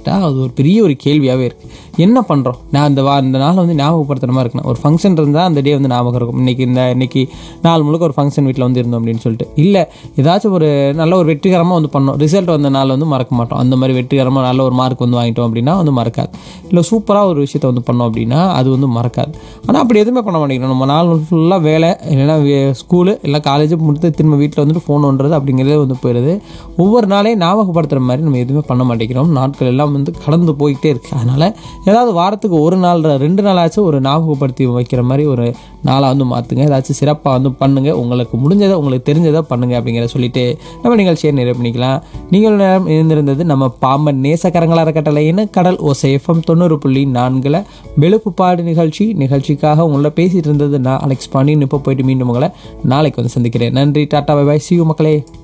கேட்டால் அது ஒரு பெரிய ஒரு கேள்வியாகவே இருக்குது என்ன பண்ணுறோம் நான் அந்த வா இந்த நாளை வந்து ஞாபகப்படுத்துகிற மாதிரி இருக்கணும் ஒரு ஃபங்க்ஷன் இருந்தால் அந்த டே வந்து ஞாபகம் இருக்கும் இன்றைக்கி இந்த இன்னைக்கு நாள் முழுக்க ஒரு ஃபங்க்ஷன் வீட்டில் வந்து இருந்தோம் அப்படின்னு சொல்லிட்டு இல்லை ஏதாச்சும் ஒரு நல்ல ஒரு வெற்றிகரமாக வந்து பண்ணோம் ரிசல்ட் வந்த நாள் வந்து மறக்க மாட்டோம் அந்த மாதிரி வெற்றிகரமாக நல்ல ஒரு மார்க் வந்து வாங்கிட்டோம் அப்படின்னா வந்து மறக்காது இல்லை சூப்பராக ஒரு விஷயத்தை வந்து பண்ணோம் அப்படின்னா அது வந்து மறக்காது ஆனால் அப்படி எதுவுமே பண்ண மாட்டேங்கிறோம் நம்ம நாள் ஃபுல்லாக வேலை இல்லைன்னா ஸ்கூலு இல்லை காலேஜ் முடித்து திரும்ப வீட்டில் வந்துட்டு ஃபோன் ஒன்றது அப்படிங்கிறதே வந்து போயிடுது ஒவ்வொரு நாளையும் ஞாபகப்படுத்துகிற மாதிரி நம்ம எதுவுமே பண்ண மாட்டேங்கிறோம் நாட்கள் எல்லாம் வந்து கடந்து போய்கிட்டே இருக்குது அதனால் ஏதாவது வாரத்துக்கு ஒரு நாள் ரெண்டு நாளாச்சும் ஒரு ஞாபகப்படுத்தி வைக்கிற மாதிரி ஒரு நாளாக வந்து மாற்றுங்க ஏதாச்சும் சிறப்பாக வந்து பண்ணுங்கள் உங்களுக்கு முடிஞ்சதை உங்களுக்கு தெரிஞ்சதை பண்ணுங்கள் அப்படிங்கிற சொல்லிட்டு நம்ம நிகழ்ச்சியை நிறைவு பண்ணிக்கலாம் நீங்கள் நேரம் இருந்திருந்தது நம்ம பாம்பன் நேசக்கரங்கள அறக்கட்டளைன்னு கடல் ஓசேஃபம் தொண்ணூறு புள்ளி நான்கில் வெளுப்புப்பாடு நிகழ்ச்சி நிகழ்ச்சிக்காக உங்களை பேசிட்டு இருந்தது நான் அலெக்ஸ் பாண்டியன் இப்போ போயிட்டு மீண்டும் உங்களை நாளைக்கு வந்து சந்திக்கிறேன் நன்றி டாட்டா பை பாய் சியூ மக்களே